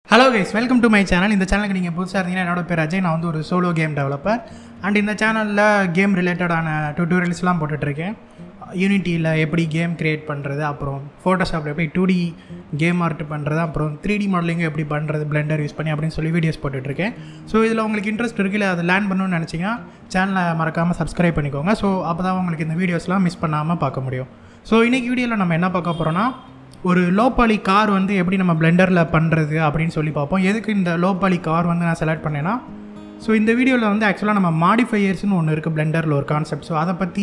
hello guys welcome to my channel இந்த சேனலுக்கு நீங்கள் புதுசாக இருந்தீங்கன்னா என்னோட பேர் அஜய் நான் வந்து ஒரு சோலோ கேம் டெவலப்பர் அண்ட் இந்த சேனலில் கேம் ரிலேட்டடான டுட்டோரியல்ஸ்லாம் போட்டுட்ருக்கேன் யூனிட்டியில் எப்படி கேம் க்ரியேட் பண்ணுறது அப்புறம் ஃபோட்டோஷாப்பில் எப்படி டூ டி கேம் ஆர்ட் பண்ணுறது அப்புறம் த்ரீ டி மாடலிங்கும் எப்படி பண்ணுறது பிளெண்டர் யூஸ் பண்ணி அப்படின்னு சொல்லி வீடியோஸ் போட்டுட்ருக்கேன் ஸோ இதில் உங்களுக்கு இன்ட்ரெஸ்ட் இருக்குல்ல அதை லேர்ன் பண்ணணும்னு நினச்சிங்கன்னா சேனலை மறக்காமல் சப்ஸ்கிரைப் பண்ணிக்கோங்க ஸோ அப்போ தான் உங்களுக்கு இந்த வீடியோஸ்லாம் மிஸ் பண்ணாமல் பார்க்க முடியும் ஸோ இன்றைக்கி வீடியோவில் நம்ம என்ன பார்க்க போகிறோன்னா ஒரு லோபாலி கார் வந்து எப்படி நம்ம பிளெண்டரில் பண்ணுறது அப்படின்னு சொல்லி பார்ப்போம் எதுக்கு இந்த லோபாலி கார் வந்து நான் செலக்ட் பண்ணேன்னா ஸோ இந்த வீடியோவில் வந்து ஆக்சுவலாக நம்ம மாடிஃபையர்ஸ்னு ஒன்று இருக்குது பிளெண்டரில் ஒரு கான்செப்ட் ஸோ அதை பற்றி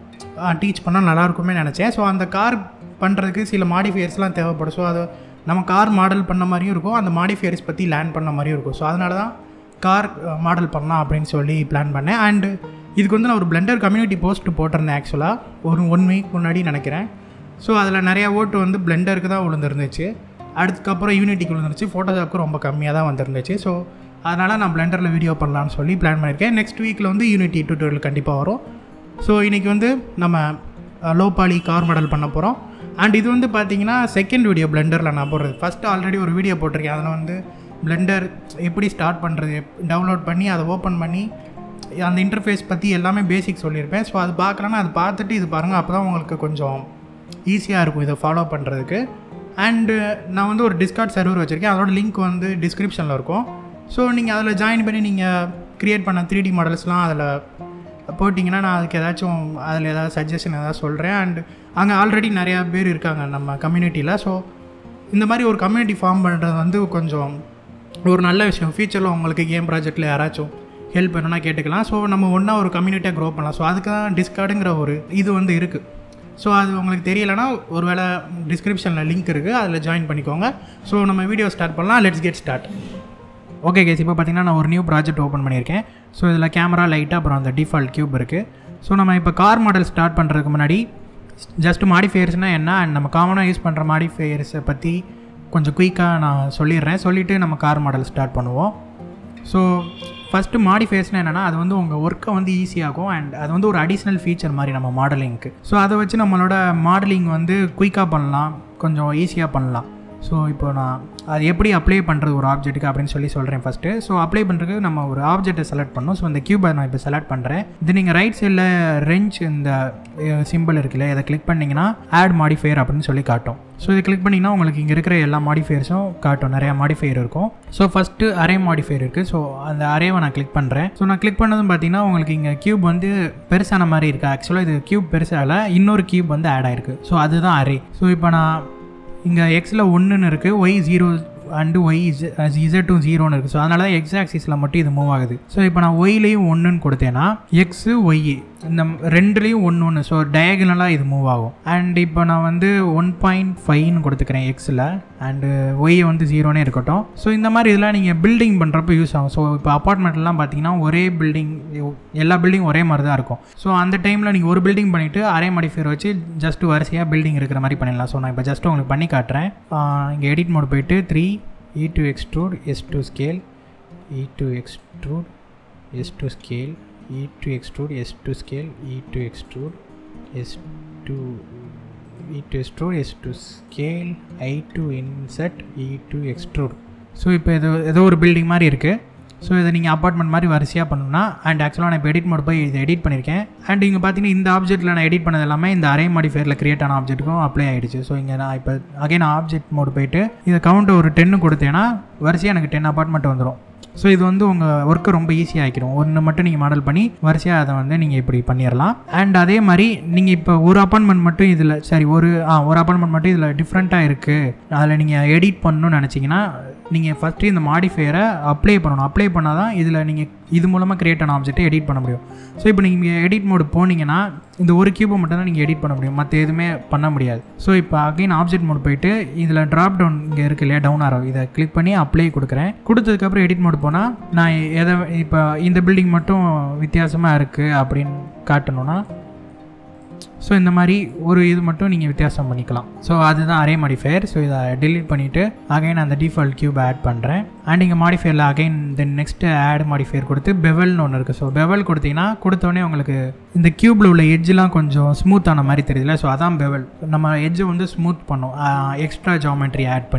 டீச் பண்ணால் நல்லாயிருக்குமே நினச்சேன் ஸோ அந்த கார் பண்ணுறதுக்கு சில மாடிஃபையர்ஸ்லாம் தேவைப்படும் ஸோ அதை நம்ம கார் மாடல் பண்ண மாதிரியும் இருக்கும் அந்த மாடிஃபையர்ஸ் பற்றி லேர்ன் பண்ண மாதிரியும் இருக்கும் ஸோ அதனால தான் கார் மாடல் பண்ணலாம் அப்படின்னு சொல்லி பிளான் பண்ணேன் அண்டு இதுக்கு வந்து நான் ஒரு பிளெண்டர் கம்யூனிட்டி போஸ்ட் போட்டிருந்தேன் ஆக்சுவலாக ஒரு ஒன் வீக் முன்னாடி நினைக்கிறேன் ஸோ அதில் நிறையா ஓட்டு வந்து பிளெண்டருக்கு தான் விழுந்துருந்துச்சு அதுக்கப்புறம் யூனிட்டிக்கு விழுந்துருச்சு ஃபோட்டோஷாப்க்கு ரொம்ப கம்மியாக தான் வந்துருந்துச்சு ஸோ அதனால் நான் பிளெண்டரில் வீடியோ பண்ணலான்னு சொல்லி பிளான் பண்ணியிருக்கேன் நெக்ஸ்ட் வீக்கில் வந்து யூனிட்டி டியூட்டோரியல் கண்டிப்பாக வரும் ஸோ இன்றைக்கி வந்து நம்ம லோபாலி கார் மாடல் பண்ண போகிறோம் அண்ட் இது வந்து பார்த்தீங்கன்னா செகண்ட் வீடியோ பிளெண்டரில் நான் போடுறது ஃபஸ்ட்டு ஆல்ரெடி ஒரு வீடியோ போட்டிருக்கேன் அதில் வந்து பிளெண்டர் எப்படி ஸ்டார்ட் பண்ணுறது டவுன்லோட் பண்ணி அதை ஓப்பன் பண்ணி அந்த இன்டர்ஃபேஸ் பற்றி எல்லாமே பேசிக் சொல்லியிருப்பேன் ஸோ அது பார்க்கலன்னா அது பார்த்துட்டு இது பாருங்கள் அப்போ தான் உங்களுக்கு கொஞ்சம் ஈஸியாக இருக்கும் இதை ஃபாலோ பண்ணுறதுக்கு அண்டு நான் வந்து ஒரு டிஸ்கார்ட் சர்வர் வச்சுருக்கேன் அதோட லிங்க் வந்து டிஸ்கிரிப்ஷனில் இருக்கும் ஸோ நீங்கள் அதில் ஜாயின் பண்ணி நீங்கள் க்ரியேட் பண்ண த்ரீ டி மாடல்ஸ்லாம் அதில் போட்டிங்கன்னா நான் அதுக்கு ஏதாச்சும் அதில் ஏதாவது சஜஷன் ஏதாவது சொல்கிறேன் அண்ட் அங்கே ஆல்ரெடி நிறையா பேர் இருக்காங்க நம்ம கம்யூனிட்டியில் ஸோ இந்த மாதிரி ஒரு கம்யூனிட்டி ஃபார்ம் பண்ணுறது வந்து கொஞ்சம் ஒரு நல்ல விஷயம் ஃபியூச்சரில் உங்களுக்கு கேம் ப்ராஜெக்ட்டில் யாராச்சும் ஹெல்ப் வேணும்னா கேட்டுக்கலாம் ஸோ நம்ம ஒன்றா ஒரு கம்யூனிட்டியாக க்ரோ பண்ணலாம் ஸோ அதுக்கு தான் டிஸ்கார்டுங்கிற ஒரு இது வந்து இருக்குது ஸோ அது உங்களுக்கு தெரியலைன்னா ஒரு வேளை டிஸ்கிரிப்ஷனில் லிங்க் இருக்குது அதில் ஜாயின் பண்ணிக்கோங்க ஸோ நம்ம வீடியோ ஸ்டார்ட் பண்ணலாம் let's get start okay guys இப்போ பார்த்தீங்கன்னா நான் ஒரு நியூ ப்ராஜெக்ட் ஓப்பன் பண்ணியிருக்கேன் ஸோ இதில் கேமரா லைட்டாக அப்புறம் அந்த டிஃபால்ட் க்யூப் இருக்குது ஸோ நம்ம இப்போ கார் மாடல் ஸ்டார்ட் பண்ணுறதுக்கு முன்னாடி ஜஸ்ட் மாடிஃபையர்ஸ்னால் என்ன அண்ட் நம்ம காமனாக யூஸ் பண்ணுற மாடிஃபையர்ஸை பற்றி கொஞ்சம் குயிக்காக நான் சொல்லிடுறேன் சொல்லிவிட்டு நம்ம கார் மாடல் ஸ்டார்ட் பண்ணுவோம் ஸோ ஃபஸ்ட்டு மாடிஃபையர்ஸ்னால் என்னென்னா அது வந்து உங்கள் ஒர்க்கை வந்து ஈஸியாகும் அண்ட் அது வந்து ஒரு அடிஷ்னல் ஃபீச்சர் மாதிரி நம்ம மாடலிங்க்கு ஸோ அதை வச்சு நம்மளோட மாடலிங் வந்து குயிக்காக பண்ணலாம் கொஞ்சம் ஈஸியாக பண்ணலாம் ஸோ இப்போ நான் அது எப்படி அப்ளை பண்ணுறது ஒரு ஆப்ஜெக்ட்டுக்கு அப்படின்னு சொல்லி சொல்கிறேன் ஃபஸ்ட்டு ஸோ அப்ளை பண்ணுறதுக்கு நம்ம ஒரு ஆப்ஜெக்ட்டை செலக்ட் பண்ணணும் ஸோ இந்த க்யூபை நான் இப்போ செலக்ட் பண்ணுறேன் இது நீங்கள் ரைட் சைடில் ரெஞ்ச் இந்த சிம்பிள் இருக்குல்ல இதை கிளிக் பண்ணிங்கன்னா ஆட் மாடிஃபையர் அப்படின்னு சொல்லி காட்டும் ஸோ இதை கிளிக் பண்ணிங்கன்னா உங்களுக்கு இங்கே இருக்கிற எல்லா மாடிஃபையர்ஸும் காட்டும் நிறையா மாடிஃபையர் இருக்கும் ஸோ ஃபஸ்ட்டு அரே மாடிஃபையர் இருக்குது ஸோ அந்த அரேவை நான் கிளிக் பண்ணுறேன் ஸோ நான் கிளிக் பண்ணதும் பார்த்தீங்கன்னா உங்களுக்கு இங்கே க்யூப் வந்து பெருசான மாதிரி இருக்குது ஆக்சுவலாக இது க்யூப் பெருசாக இன்னொரு க்யூப் வந்து ஆட் ஆயிருக்கு ஸோ அதுதான் அரே ஸோ இப்போ நான் இங்கே எக்ஸில் ஒன்றுன்னு இருக்குது Y zero and Y is இசட்டும் ஜீரோன்னு இருக்குது ஸோ அதனால தான் எக்ஸ் ஆக்சிஸில் மட்டும் இது மூவ் ஆகுது ஸோ இப்போ நான் ஒய்லேயும் ஒன்றுன்னு கொடுத்தேன்னா எக்ஸு ஒய் இந்த ரெண்டுலேயும் ஒன்று ஒன்று ஸோ டயகனலாக இது மூவ் ஆகும் அண்ட் இப்போ நான் வந்து ஒன் பாயிண்ட் ஃபைவ்னு கொடுத்துக்கிறேன் எக்ஸில் அண்டு ஒய்யை வந்து ஜீரோனே இருக்கட்டும் ஸோ இந்த மாதிரி இதெல்லாம் நீங்கள் பில்டிங் பண்ணுறப்ப யூஸ் ஆகும் ஸோ இப்போ அப்பார்ட்மெண்ட்லாம் பார்த்தீங்கன்னா ஒரே பில்டிங் எல்லா பில்டிங் ஒரே மாதிரி தான் இருக்கும் ஸோ அந்த டைமில் நீங்கள் ஒரு பில்டிங் பண்ணிவிட்டு அரே மாடிஃபையர் வச்சு ஜஸ்ட் வரிசையாக பில்டிங் இருக்கிற மாதிரி பண்ணிடலாம் ஸோ நான் இப்போ ஜஸ்ட் உங்களுக்கு பண்ணி காட்டுறேன் இங்கே எடிட் மோட் போயிட்டு three E to extrude S to scale E to extrude S to scale E to extrude S to scale E to extrude S to E to extrude S to scale I to inset E to extrude so இப்போ ஏதோ ஏதோ ஒரு building மாதிரி இருக்குது so இதை நீங்கள் apartment மாதிரி வரிசையாக பண்ணணும்னா அண்ட் ஆக்சுவலாக நான் இப்போ எடிட் மோட் போய் இதை எடிட் பண்ணியிருக்கேன் அண்ட் இங்கே பார்த்தீங்கன்னா இந்த ஆப்ஜெக்ட்டில் நான் எடிட் பண்ணது எல்லாமே இந்த அரே மாடிஃபையரில் கிரியேட் ஆன ஆப்ஜெக்ட்டுக்கும் அப்ளை ஆகிடுச்சு ஸோ இங்கே நான் இப்போ அகைன் ஆப்ஜெக்ட் மோட் போயிட்டு இதை கவுண்ட் ஒரு டென்னு கொடுத்தேன்னா வரிசையாக எனக்கு டென் அப்பார்ட்மெண்ட் வந்துடும் ஸோ இது வந்து உங்கள் ஒர்க்கை ரொம்ப ஈஸியாக ஆக்கிடும் ஒன்று மட்டும் நீங்கள் மாடல் பண்ணி வரிசையாக அதை வந்து நீங்கள் இப்படி பண்ணிடலாம் அண்ட் அதே மாதிரி நீங்கள் இப்போ ஒரு அப்பார்ட்மெண்ட் மட்டும் இதில் சரி ஒரு ஆ ஒரு அப்பார்ட்மெண்ட் மட்டும் இதில் டிஃப்ரெண்ட்டாக இருக்குது அதில் நீங்கள் எடிட் பண்ணணும்னு நினச்சிங்கன்னா நீங்கள் ஃபஸ்ட்டு இந்த மாடிஃபையரை அப்ளை பண்ணணும் அப்ளை பண்ணால் தான் இதில் நீங்கள் இது மூலமாக க்ரியேட் ஆன ஆப்ஜெக்ட்டை எடிட் பண்ண முடியும் ஸோ இப்போ நீங்கள் எடிட் மோடு போனீங்கன்னா இந்த ஒரு கியூபை மட்டும் தான் நீங்கள் எடிட் பண்ண முடியும் மற்ற எதுவுமே பண்ண முடியாது ஸோ இப்போ அகைன் ஆப்ஜெக்ட் மோட் போயிட்டு இதில் ட்ராப் டவுன் இங்கே இருக்கு இல்லையா டவுன் ஆரோ இதை கிளிக் பண்ணி அப்ளை கொடுக்குறேன் கொடுத்ததுக்கப்புறம் எடிட் மோட் போனால் நான் எதை இப்போ இந்த பில்டிங் மட்டும் வித்தியாசமாக இருக்குது அப்படின்னு காட்டணும்னா ஸோ இந்த மாதிரி ஒரு இது மட்டும் நீங்கள் வித்தியாசம் பண்ணிக்கலாம் ஸோ அதுதான் அரே மாடிஃபையர் ஸோ இதை டிலீட் பண்ணிவிட்டு அகைன் அந்த டிஃபால்ட் கியூப் ஆட் பண்ணுறேன் அண்ட் இங்கே மாடிஃபையரில் again then next add modifier கொடுத்து பெவல்னு ஒன்று இருக்குது ஸோ பெவல் கொடுத்தீங்கன்னா கொடுத்தோடனே உங்களுக்கு இந்த க்யூப்பில் உள்ள எட்ஜெலாம் கொஞ்சம் ஸ்மூத்தான மாதிரி தெரியுதுல ஸோ அதான் பெவல் நம்ம எட்ஜை வந்து ஸ்மூத் பண்ணும் எக்ஸ்ட்ரா ஜாமெட்ரி ஆட் பண்ணி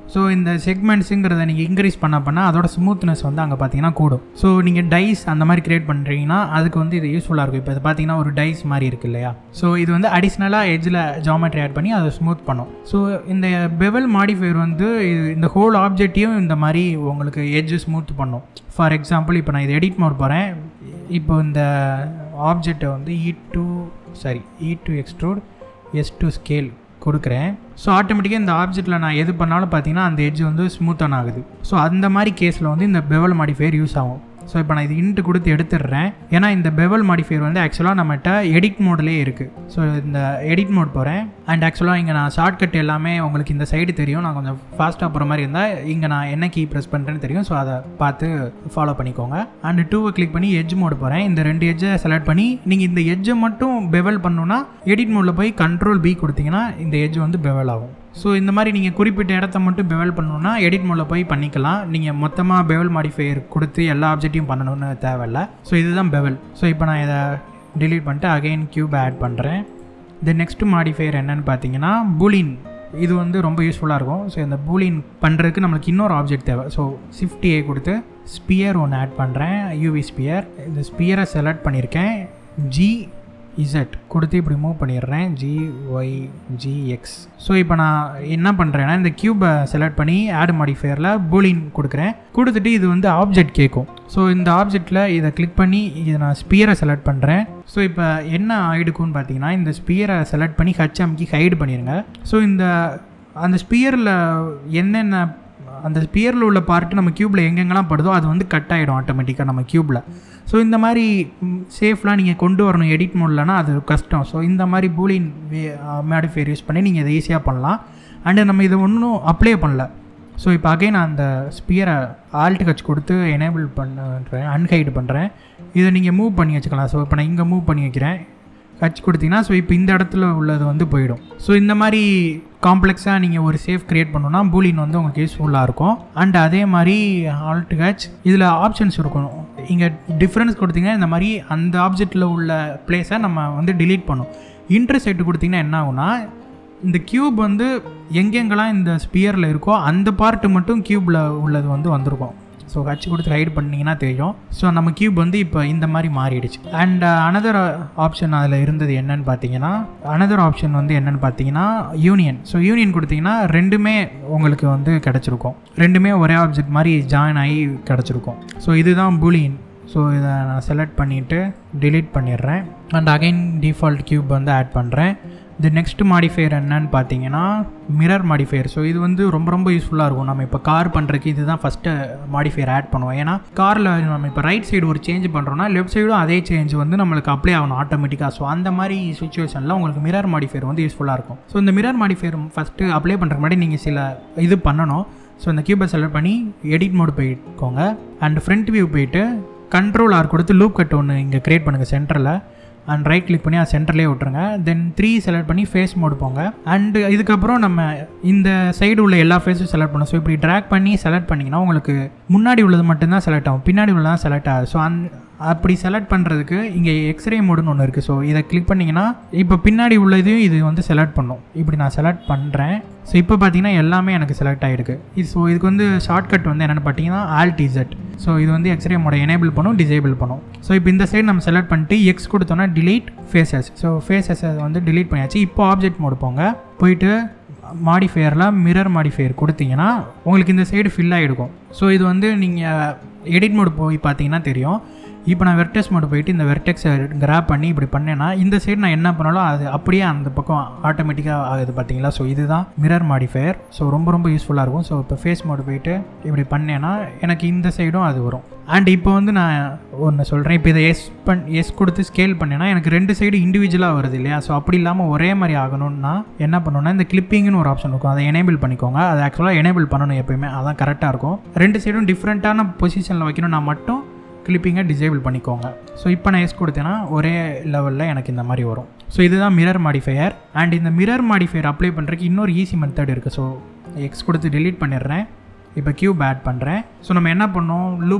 ஸோ இந்த செக்மெண்ட்ஸுங்கிறத நீங்கள் இன்க்ரீஸ் பண்ண பண்ண அதோட ஸ்மூத்னஸ் வந்து அங்கே பார்த்தீங்கன்னா கூடும் ஸோ நீங்கள் டைஸ் அந்த மாதிரி கிரியேட் பண்ணுறீங்கன்னா அதுக்கு வந்து இது யூஸ்ஃபுல்லாக இருக்கும் இப்போ இது பார்த்தீங்கன்னா ஒரு டைஸ் மாதிரி இருக்கு இல்லையா ஸோ இது வந்து அடிஷ்னலாக எஜ்ஜில் ஜாமெட்ரி ஆட் பண்ணி அதை ஸ்மூத் பண்ணும் ஸோ இந்த பெவல் மாடிஃபையர் வந்து இது இந்த ஹோல் ஆப்ஜெக்டையும் இந்த மாதிரி உங்களுக்கு எட்ஜு ஸ்மூத் பண்ணும் ஃபார் எக்ஸாம்பிள் இப்போ நான் இது எடிட் மோட் போகிறேன் இப்போ இந்த ஆப்ஜெக்டை வந்து E to sorry E to extrude S to scale கொடுக்குறேன் ஸோ ஆட்டோமேட்டிக்காக இந்த ஆப்ஜெக்ட்டில் நான் எது பண்ணாலும் பார்த்தீங்கன்னா அந்த எட்ஜ் வந்து ஸ்மூத்தான் ஆகுது ஸோ அந்த மாதிரி கேஸில் வந்து இந்த பெவல் மாடிஃபையர் யூஸ் ஆகும் ஸோ இப்போ நான் இது இன்ட்டு கொடுத்து எடுத்துடுறேன் ஏன்னா இந்த பெவல் மாடிஃபையர் வந்து ஆக்சுவலாக நம்மகிட்ட எடிட் மோட்லேயே இருக்குது ஸோ இந்த எடிட் மோட் போகிறேன் அண்ட் ஆக்சுவலாக இங்கே நான் ஷார்ட்கட் எல்லாமே உங்களுக்கு இந்த சைடு தெரியும் நான் கொஞ்சம் ஃபாஸ்ட்டாக போகிற மாதிரி இருந்தால் இங்கே நான் என்ன கீ ப்ரெஸ் பண்ணுறேன்னு தெரியும் ஸோ அதை பார்த்து ஃபாலோ பண்ணிக்கோங்க அண்ட் டூவை கிளிக் பண்ணி எட்ஜ் மோட் போகிறேன் இந்த ரெண்டு எட்ஜை செலக்ட் பண்ணி நீங்கள் இந்த எட்ஜை மட்டும் பெவல் பண்ணணுன்னா எடிட் மோடில் போய் கண்ட்ரோல் பி கொடுத்தீங்கன்னா இந்த எட்ஜ் வந்து பெவல் ஆகும் ஸோ இந்த மாதிரி நீங்கள் குறிப்பிட்ட இடத்த மட்டும் பெவல் பண்ணணுன்னா எடிட் மோடில் போய் பண்ணிக்கலாம் நீங்கள் மொத்தமாக பெவல் மாடிஃபையர் கொடுத்து எல்லா ஆப்ஜெக்ட்டையும் பண்ணணும்னு தேவையில்ல ஸோ இதுதான் பெவல் ஸோ இப்போ நான் இதை delete பண்ணிட்டு அகைன் கியூப் ஆட் பண்ணுறேன் தென் நெக்ஸ்ட் மாடிஃபையர் என்னன்னு பார்த்தீங்கன்னா பூலின் இது வந்து ரொம்ப யூஸ்ஃபுல்லாக இருக்கும் ஸோ இந்த பூலின் பண்ணுறதுக்கு நம்மளுக்கு இன்னொரு ஆப்ஜெக்ட் தேவை ஸோ ஷிஃப்ட் ஏ கொடுத்து ஸ்பியர் ஒன்று ஆட் பண்ணுறேன் யூவி ஸ்பியர் இந்த ஸ்பியரை செலக்ட் பண்ணியிருக்கேன் ஜி இசட் கொடுத்து இப்படி மூவ் பண்ணிடுறேன் ஜி ஒய் ஜிஎக்ஸ் ஸோ இப்போ நான் என்ன பண்ணுறேன்னா இந்த கியூபை செலக்ட் பண்ணி ஆட் மாடிஃபையரில் பூலின் கொடுக்குறேன் கொடுத்துட்டு இது வந்து ஆப்ஜெக்ட் கேட்கும் ஸோ இந்த ஆப்ஜெக்டில் இதை கிளிக் பண்ணி இதை நான் ஸ்பியரை செலக்ட் பண்ணுறேன் ஸோ இப்போ என்ன ஆயிடுக்குன்னு பார்த்தீங்கன்னா இந்த ஸ்பியரை செலக்ட் பண்ணி ஹச்எம்கி ஹைடு பண்ணிடுங்க ஸோ இந்த அந்த ஸ்பியரில் என்னென்ன அந்த ஸ்பியரில் உள்ள பார்ட்டு நம்ம க்யூப்பில் எங்கெங்கெல்லாம் படுதோ அது வந்து கட் ஆகிடும் ஆட்டோமேட்டிக்காக நம்ம க்யூப்பில் ஸோ இந்த மாதிரி சேஃப்லாம் நீங்கள் கொண்டு வரணும் எடிட் மோட்லனா அது கஷ்டம் ஸோ இந்த மாதிரி பூலின் மேடிஃபையர் யூஸ் பண்ணி நீங்கள் இதை ஈஸியாக பண்ணலாம் அண்டு நம்ம இதை ஒன்றும் அப்ளை பண்ணல ஸோ இப்போ அகைன் அந்த ஸ்பியரை ஆல்ட் கட்ச் கொடுத்து எனேபிள் பண்ணுறேன் அன்ஹைடு பண்ணுறேன் இதை நீங்கள் மூவ் பண்ணி வச்சுக்கலாம் ஸோ இப்போ நான் இங்கே மூவ் பண்ணி வைக்கிறேன் கட்ச் கொடுத்தீங்கன்னா ஸோ இப்போ இந்த இடத்துல உள்ளது வந்து போயிடும் ஸோ இந்த மாதிரி காம்ப்ளெக்ஸாக நீங்கள் ஒரு சேஃப் க்ரியேட் பண்ணணும்னா பூலின் வந்து உங்களுக்கு யூஸ்ஃபுல்லாக இருக்கும் அண்ட் அதே மாதிரி ஆல்ட் கட்ச் இதில் ஆப்ஷன்ஸ் இருக்கணும் இங்கே டிஃப்ரென்ஸ் கொடுத்தீங்கன்னா இந்த மாதிரி அந்த ஆப்ஜெக்டில் உள்ள பிளேஸை நம்ம வந்து டிலீட் பண்ணும் இன்டர்செக்ட் கொடுத்தீங்கன்னா என்ன ஆகும்னா இந்த கியூப் வந்து எங்கெங்கெல்லாம் இந்த ஸ்பியரில் இருக்கோ அந்த பார்ட்டு மட்டும் கியூப்பில் உள்ளது வந்து வந்திருக்கும் ஸோ ஹச் கொடுத்து ஹைட் பண்ணிங்கன்னா தெரியும் ஸோ நம்ம கியூப் வந்து இப்போ இந்த மாதிரி மாறிடுச்சு அண்ட் அனதர் ஆப்ஷன் அதில் இருந்தது என்னன்னு பார்த்தீங்கன்னா அனதர் ஆப்ஷன் வந்து என்னன்னு பார்த்தீங்கன்னா யூனியன் ஸோ யூனியன் கொடுத்தீங்கன்னா ரெண்டுமே உங்களுக்கு வந்து கிடச்சிருக்கும் ரெண்டுமே ஒரே ஆப்ஜெக்ட் மாதிரி ஜாயின் ஆகி கிடச்சிருக்கும் ஸோ இதுதான் பூலியன் ஸோ இதை நான் செலக்ட் பண்ணிவிட்டு delete பண்ணிடுறேன் அண்ட் அகைன் டிஃபால்ட் கியூப் வந்து ஆட் பண்ணுறேன் தி நெக்ஸ்ட் மாடிஃபையர் என்னன்னு பார்த்தீங்கன்னா மிரர் மாடிஃபையர் ஸோ இது வந்து ரொம்ப ரொம்ப யூஸ்ஃபுல்லாக இருக்கும் நம்ம இப்போ கார் பண்ணுறதுக்கு இதுதான் ஃபஸ்ட்டு மாடிஃபையர் ஆட் பண்ணுவோம் ஏன்னா காரில் நம்ம இப்போ ரைட் சைடு ஒரு சேஞ்ச் பண்ணுறோம்னா லெஃப்ட் சைடும் அதே சேஞ்ச் வந்து நம்மளுக்கு அப்ளை ஆகணும் ஆட்டோமேட்டிக்காக ஸோ அந்த மாதிரி சுச்சுவேஷனில் உங்களுக்கு மிரர் மாடிஃபையர் வந்து யூஸ்ஃபுல்லாக இருக்கும் ஸோ இந்த மிரர் மாடிஃபையர் ஃபஸ்ட்டு அப்ளை பண்ணுறதுக்கு முன்னாடி நீங்கள் சில இது பண்ணணும் ஸோ இந்த கியூபை செலக்ட் பண்ணி எடிட் மோடு போய்க்கோங்க அண்ட் ஃப்ரண்ட் வியூ போயிட்டு கண்ட்ரோல் ஆர் கொடுத்து லூப் கட் ஒன்று இங்கே க்ரியேட் பண்ணுங்கள் சென்டரில் அண்ட் ரைட் கிளிக் பண்ணி அது சென்டர்லேயே விட்ருங்க தென் த்ரீ செலக்ட் பண்ணி ஃபேஸ் மோடு போங்க அண்டு இதுக்கப்புறம் நம்ம இந்த சைடு உள்ள எல்லா ஃபேஸும் செலக்ட் பண்ணோம் ஸோ இப்படி ட்ராக் பண்ணி செலக்ட் பண்ணிங்கன்னா உங்களுக்கு முன்னாடி உள்ளது மட்டும்தான் செலக்ட் ஆகும் பின்னாடி உள்ளதான் செலக்ட் ஆகும் ஸோ அந் அப்படி செலக்ட் பண்ணுறதுக்கு இங்கே எக்ஸ்ரே மோடுன்னு ஒன்று இருக்குது ஸோ இதை கிளிக் பண்ணிங்கன்னா இப்போ பின்னாடி உள்ளதையும் இது வந்து செலக்ட் பண்ணும் இப்படி நான் செலக்ட் பண்ணுறேன் ஸோ இப்போ பார்த்தீங்கன்னா எல்லாமே எனக்கு செலக்ட் ஆகிருக்கு இது ஸோ இதுக்கு வந்து ஷார்ட்கட் வந்து என்னென்னு பார்த்தீங்கன்னா ஆல்ட் இசட் ஸோ இது வந்து எக்ஸ்ரே மோட எனேபிள் பண்ணும் டிசேபிள் பண்ணும் ஸோ இப்போ இந்த சைடு நம்ம செலக்ட் பண்ணிட்டு எக்ஸ் கொடுத்தோன்னா delete ஃபேஸஸ் ஸோ ஃபேஸஸ் வந்து delete பண்ணியாச்சு இப்போ ஆப்ஜெக்ட் மோடு போங்க போயிட்டு மாடிஃபையரில் மிரர் மாடிஃபையர் கொடுத்தீங்கன்னா உங்களுக்கு இந்த சைடு ஃபில் ஆகிடுக்கும் ஸோ இது வந்து நீங்கள் எடிட் மோடு போய் பார்த்தீங்கன்னா தெரியும் இப்போ நான் வெர்டெக்ஸ் மோடு போயிட்டு இந்த வெர்டெக்ஸை கிராப் பண்ணி இப்படி பண்ணேன்னா இந்த சைடு நான் என்ன பண்ணாலும் அது அப்படியே அந்த பக்கம் ஆட்டோமேட்டிக்காக ஆகுது பார்த்தீங்களா ஸோ இதுதான் மிரர் மாடிஃபையர் ஸோ ரொம்ப ரொம்ப யூஸ்ஃபுல்லாக இருக்கும் ஸோ இப்போ ஃபேஸ் மோடு போயிட்டு இப்படி பண்ணேன்னா எனக்கு இந்த சைடும் அது வரும் அண்ட் இப்போ வந்து நான் ஒன்று சொல்கிறேன் இப்போ இதை எஸ் பண் எஸ் கொடுத்து ஸ்கேல் பண்ணேன்னா எனக்கு ரெண்டு சைடு இண்டிவிஜுவலாக வருது இல்லையா ஸோ அப்படி இல்லாமல் ஒரே மாதிரி ஆகணும்னா என்ன பண்ணணும்னா இந்த கிளிப்பிங்னு ஒரு ஆப்ஷன் இருக்கும் அதை எனேபிள் பண்ணிக்கோங்க அதை ஆக்சுவலாக எனேபிள் பண்ணணும் எப்பயுமே அதான் கரெக்டாக இருக்கும் ரெண்டு சைடும் டிஃப்ரெண்ட்டான பொசிஷனில் வைக்கணும்னா மட்டும் கிளிப்பிங்கை டிசேபிள் பண்ணிக்கோங்க ஸோ இப்போ நான் எஸ் கொடுத்தேன்னா ஒரே லெவலில் எனக்கு இந்த மாதிரி வரும் ஸோ இதுதான் மிரர் மாடிஃபையர் அண்ட் இந்த மிரர் மாடிஃபையர் அப்ளை பண்ணுறதுக்கு இன்னொரு ஈஸி மெத்தட் இருக்குது ஸோ எக்ஸ் கொடுத்து delete பண்ணிடுறேன் இப்போ கியூப் ஆட் பண்ணுறேன் ஸோ நம்ம என்ன பண்ணோம் லூப் கட்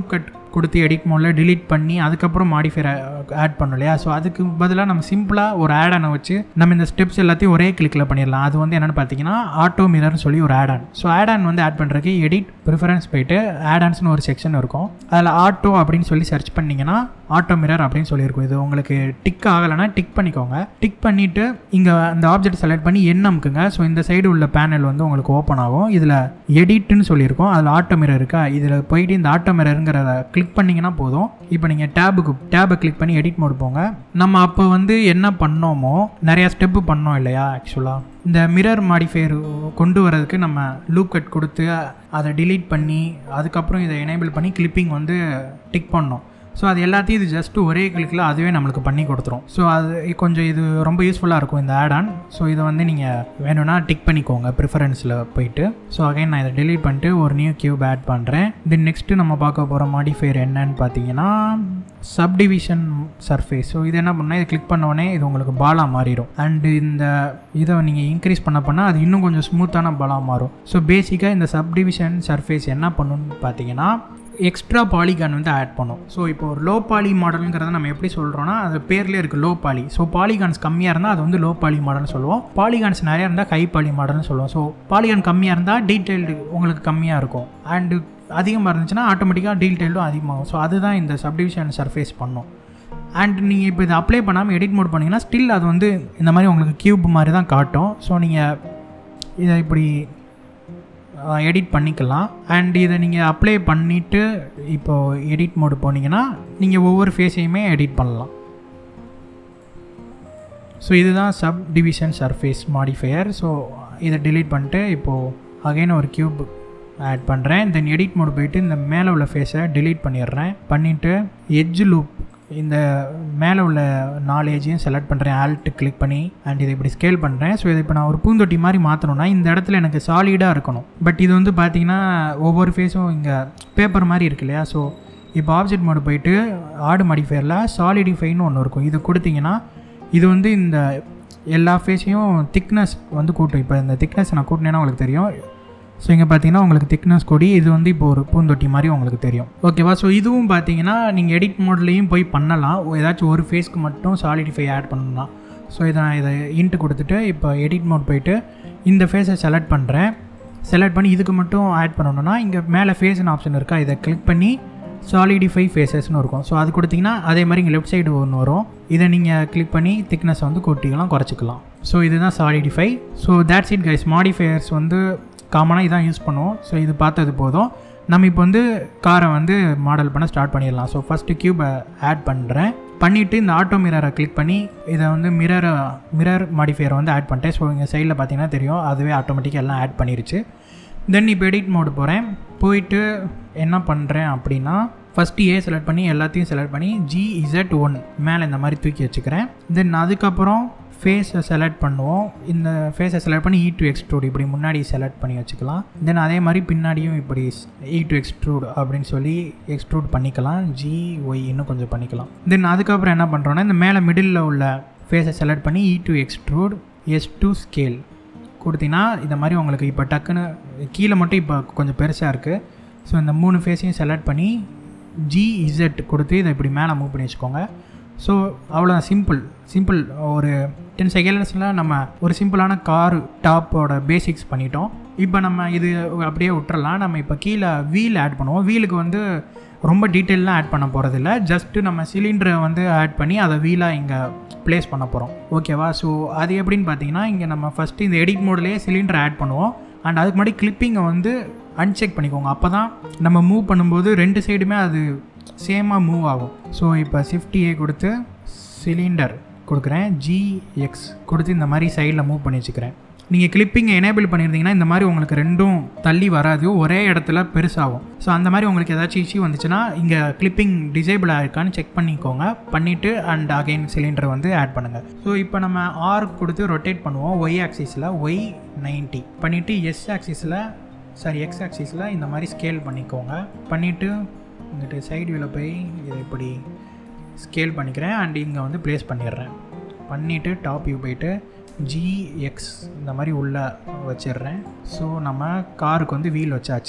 கொடுத்து எடிட் மோடில் delete பண்ணி அதுக்கப்புறம் மாடிஃபையர் ஆட் பண்ணோம் இல்லையா ஸோ அதுக்கு பதிலாக நம்ம சிம்பிளாக ஒரு ஆட் ஆனை வச்சு நம்ம இந்த ஸ்டெப்ஸ் எல்லாத்தையும் ஒரே கிளிக்கில் பண்ணிடலாம் அது வந்து என்னென்னு பார்த்தீங்கன்னா ஆட்டோ மிரர்னு சொல்லி ஒரு add on so add on வந்து ஆட் பண்ணுறதுக்கு எடிட் ப்ரிஃபரன்ஸ் போயிட்டு ஆட் ஆன்ஸ்னு ஒரு செக்ஷன் இருக்கும் அதில் ஆட்டோ அப்படின்னு சொல்லி சர்ச் பண்ணிங்கன்னா ஆட்டோ மிரர் அப்படின்னு சொல்லியிருக்கும் இது உங்களுக்கு டிக் ஆகலைன்னா டிக் பண்ணிக்கோங்க டிக் பண்ணிவிட்டு இங்கே அந்த ஆப்ஜெக்ட் செலக்ட் பண்ணி எண்ணமுக்குங்க ஸோ இந்த சைடு உள்ள பேனல் வந்து உங்களுக்கு ஓப்பன் ஆகும் இதில் எடிட்னு சொல்லியிருக்கோம் அதில் ஆட்டோ மிரர் இருக்கா இதில் போயிட்டு இந்த ஆட்டோ மிரருங்கிறத கிளிக் பண்ணிங்கன்னா போதும் இப்போ நீங்கள் டேபுக்கு டேபை கிளிக் பண்ணி எடிட் மோட் போங்க நம்ம அப்போ வந்து என்ன பண்ணோமோ நிறையா ஸ்டெப்பு பண்ணோம் இல்லையா ஆக்சுவலாக இந்த மிரர் மாடிஃபையர் கொண்டு வரதுக்கு நம்ம லூப் கட் கொடுத்து அதை delete பண்ணி அதுக்கப்புறம் இதை எனேபிள் பண்ணி கிளிப்பிங் வந்து டிக் பண்ணோம் ஸோ அது எல்லாத்தையும் இது ஜஸ்ட் ஒரே கிளிக்கில் அதுவே நம்மளுக்கு பண்ணி கொடுத்துரும் ஸோ அது கொஞ்சம் இது ரொம்ப யூஸ்ஃபுல்லாக இருக்கும் இந்த ஆட் ஆன் ஸோ இதை வந்து நீங்கள் வேணும்னா டிக் பண்ணிக்கோங்க ப்ரிஃபரன்ஸில் போயிட்டு ஸோ அகைன் நான் இதை delete பண்ணிட்டு ஒரு நியூ கியூப் ஆட் பண்ணுறேன் தென் நெக்ஸ்ட்டு நம்ம பார்க்க போகிற மாடிஃபையர் என்னன்னு பார்த்தீங்கன்னா சப்டிவிஷன் சர்ஃபேஸ் ஸோ இது என்ன பண்ணால் இதை கிளிக் பண்ண உடனே இது உங்களுக்கு பாலாக மாறிடும் அண்டு இந்த இதை நீங்கள் இன்க்ரீஸ் பண்ண பண்ணால் அது இன்னும் கொஞ்சம் ஸ்மூத்தான பாலாக மாறும் ஸோ பேசிக்காக இந்த சப்டிவிஷன் சர்ஃபேஸ் என்ன பண்ணுன்னு பார்த்தீங்கன்னா எக்ஸ்ட்ரா பாலிகான் வந்து ஆட் பண்ணும் ஸோ இப்போ ஒரு லோ பாலி மாடலுங்கிறத நம்ம எப்படி சொல்கிறோன்னா அது பேர்லேயே இருக்குது லோ பாலி ஸோ பாலிகான்ஸ் கம்மியாக இருந்தால் அது வந்து லோ பாலி மாடல்னு சொல்லுவோம் பாலிகான்ஸ் நிறையா இருந்தால் ஹை பாலி மாடல்னு சொல்லுவோம் ஸோ பாலிகான் கம்மியாக இருந்தால் டீட்டெயில்டு உங்களுக்கு கம்மியாக இருக்கும் அண்டு அதிகமாக இருந்துச்சுன்னா ஆட்டோமேட்டிக்காக டீட்டெயில்டும் அதிகமாகும் ஸோ அதுதான் இந்த சப்டிவிஷன் சர்ஃபேஸ் பண்ணும் அண்ட் நீங்கள் இப்போ இதை அப்ளை பண்ணாமல் எடிட் மோட் பண்ணிங்கன்னா ஸ்டில் அது வந்து இந்த மாதிரி உங்களுக்கு கியூப் மாதிரி தான் காட்டும் ஸோ நீங்கள் இதை இப்படி எடிட் பண்ணிக்கலாம் அண்ட் இதை நீங்கள் அப்ளை பண்ணிவிட்டு இப்போது எடிட் மோடு போனீங்கன்னா நீங்கள் ஒவ்வொரு ஃபேஸையுமே எடிட் பண்ணலாம் ஸோ இதுதான் subdivision surface modifier so இதை delete பண்ணிட்டு இப்போது அகைன் ஒரு கியூப் ஆட் பண்ணுறேன் தென் எடிட் மோடு போயிட்டு இந்த மேலே உள்ள ஃபேஸை delete பண்ணிடுறேன் பண்ணிவிட்டு எட்ஜ் லூப் இந்த மேலே உள்ள நாலு ஏஜையும் செலக்ட் பண்ணுறேன் ஆல்ட்டு கிளிக் பண்ணி அண்ட் இதை இப்படி ஸ்கேல் பண்ணுறேன் ஸோ இதை இப்போ நான் ஒரு பூந்தொட்டி மாதிரி மாற்றணும்னா இந்த இடத்துல எனக்கு சாலிடாக இருக்கணும் பட் இது வந்து பார்த்தீங்கன்னா ஒவ்வொரு ஃபேஸும் இங்கே பேப்பர் மாதிரி இருக்கு இல்லையா ஸோ இப்போ ஆப்ஜெக்ட் மோடு போயிட்டு ஆடு மாடிஃபையரில் சாலிடிஃபைன்னு ஒன்று இருக்கும் இது கொடுத்தீங்கன்னா இது வந்து இந்த எல்லா ஃபேஸையும் திக்னஸ் வந்து கூட்டும் இப்போ இந்த திக்னஸ் நான் கூட்டினேன்னா உங்களுக்கு தெரியும் ஸோ இங்கே பார்த்தீங்கன்னா உங்களுக்கு திக்னஸ் கொடி இது வந்து இப்போ ஒரு பூந்தொட்டி மாதிரி உங்களுக்கு தெரியும் ஓகேவா ஸோ இதுவும் பார்த்தீங்கன்னா நீங்கள் எடிட் மோட்லேயும் போய் பண்ணலாம் ஏதாச்சும் ஒரு ஃபேஸ்க்கு மட்டும் சாலிடிஃபை ஆட் பண்ணலாம் ஸோ இதை நான் இதை இன்ட்டு கொடுத்துட்டு இப்போ எடிட் மோட் போயிட்டு இந்த ஃபேஸை செலக்ட் பண்ணுறேன் செலக்ட் பண்ணி இதுக்கு மட்டும் ஆட் பண்ணணும்னா இங்கே மேலே ஃபேஸ்னு ஆப்ஷன் இருக்கா இதை கிளிக் பண்ணி சாலிடிஃபை ஃபேஸஸ்னு இருக்கும் ஸோ அது கொடுத்தீங்கன்னா அதே மாதிரி இங்கே லெஃப்ட் சைடு ஒன்று வரும் இதை நீங்கள் கிளிக் பண்ணி திக்னஸ் வந்து கூட்டிக்கலாம் குறைச்சிக்கலாம் ஸோ இதுதான் solidify so that's it guys modifiers வந்து காமனாக இதான் யூஸ் பண்ணுவோம் ஸோ இது பார்த்தது போதும் நம்ம இப்போ வந்து காரை வந்து மாடல் பண்ண ஸ்டார்ட் பண்ணிடலாம் ஸோ ஃபஸ்ட்டு க்யூபை ஆட் பண்ணுறேன் பண்ணிவிட்டு இந்த ஆட்டோ மிரரை கிளிக் பண்ணி இதை வந்து மிரரை மிரர் மாடிஃபையரை வந்து ஆட் பண்ணிட்டேன் ஸோ இங்கே சைடில் பார்த்தீங்கன்னா தெரியும் அதுவே ஆட்டோமேட்டிக்காக எல்லாம் ஆட் பண்ணிருச்சு தென் இப்போ எடிட் மோடு போகிறேன் போயிட்டு என்ன பண்ணுறேன் அப்படின்னா ஃபஸ்ட்டு ஏ செலக்ட் பண்ணி எல்லாத்தையும் செலக்ட் பண்ணி ஜி இசட் ஒன் மேலே இந்த மாதிரி தூக்கி வச்சுக்கிறேன் தென் அதுக்கப்புறம் ஃபேஸை செலக்ட் பண்ணுவோம் இந்த ஃபேஸை செலக்ட் பண்ணி இ டு எக்ஸ்ட்ரூட் இப்படி முன்னாடி செலக்ட் பண்ணி வச்சுக்கலாம் தென் அதே மாதிரி பின்னாடியும் இப்படி இ டு எக்ஸ்ட்ரூட் அப்படின்னு சொல்லி எக்ஸ்ட்ரூட் பண்ணிக்கலாம் ஜி ஒய் இன்னும் கொஞ்சம் பண்ணிக்கலாம் தென் அதுக்கப்புறம் என்ன பண்ணுறோன்னா இந்த மேலே மிடில் உள்ள ஃபேஸை செலக்ட் பண்ணி E to extrude S to scale கொடுத்தீங்கன்னா இந்த மாதிரி உங்களுக்கு இப்போ டக்குன்னு கீழே மட்டும் இப்போ கொஞ்சம் பெருசாக இருக்குது ஸோ இந்த மூணு ஃபேஸையும் செலக்ட் பண்ணி ஜி இசட் கொடுத்து இதை இப்படி மேலே மூவ் பண்ணி வச்சுக்கோங்க ஸோ அவ்வளோதான் சிம்பிள் சிம்பிள் ஒரு டென் செகண்ட்ஸில் நம்ம ஒரு சிம்பிளான கார் டாப்போட பேசிக்ஸ் பண்ணிட்டோம் இப்போ நம்ம இது அப்படியே விட்டுறலாம் நம்ம இப்போ கீழே வீல் ஆட் பண்ணுவோம் வீலுக்கு வந்து ரொம்ப டீட்டெயிலாம் ஆட் பண்ண போகிறதில்ல ஜஸ்ட்டு நம்ம சிலிண்டரை வந்து ஆட் பண்ணி அதை வீலாக இங்கே ப்ளேஸ் பண்ண போகிறோம் ஓகேவா ஸோ அது எப்படின்னு பார்த்தீங்கன்னா இங்கே நம்ம ஃபஸ்ட்டு இந்த எடிட் மோட்லேயே சிலிண்டர் ஆட் பண்ணுவோம் அண்ட் அதுக்கு முன்னாடி கிளிப்பிங்கை வந்து அன்செக் பண்ணிக்கோங்க அப்போ தான் நம்ம மூவ் பண்ணும்போது ரெண்டு சைடுமே அது சேமாக மூவ் ஆகும் ஸோ இப்போ ஷிஃப்டி ஏ கொடுத்து சிலிண்டர் கொடுக்குறேன் ஜிஎக்ஸ் கொடுத்து இந்த மாதிரி சைடில் மூவ் பண்ணி வச்சுக்கிறேன் நீங்கள் கிளிப்பிங்கை எனேபிள் பண்ணியிருந்தீங்கன்னா இந்த மாதிரி உங்களுக்கு ரெண்டும் தள்ளி வராது ஒரே இடத்துல பெருசாகும் ஸோ அந்த மாதிரி உங்களுக்கு ஏதாச்சும் இஷ்யூ வந்துச்சுன்னா இங்கே கிளிப்பிங் டிசேபிள் ஆயிருக்கான்னு செக் பண்ணிக்கோங்க பண்ணிவிட்டு அண்ட் அகைன் சிலிண்டர் வந்து ஆட் பண்ணுங்கள் ஸோ இப்போ நம்ம ஆர் கொடுத்து ரொட்டேட் பண்ணுவோம் ஒய் ஆக்சிஸில் ஒய் நைன்ட்டி பண்ணிவிட்டு எஸ் ஆக்சிஸில் சாரி எக்ஸ் ஆக்சிஸில் இந்த மாதிரி ஸ்கேல் பண்ணிக்கோங்க பண்ணிவிட்டு இங்கிட்டு சைடு வியூவில் போய் இதை இப்படி ஸ்கேல் பண்ணிக்கிறேன் அண்ட் இங்கே வந்து ப்ளேஸ் பண்ணிடுறேன் பண்ணிவிட்டு டாப் வியூ போயிட்டு ஜிஎக்ஸ் இந்த மாதிரி உள்ளே வச்சிடுறேன் ஸோ நம்ம காருக்கு வந்து வீல் வச்சாச்சு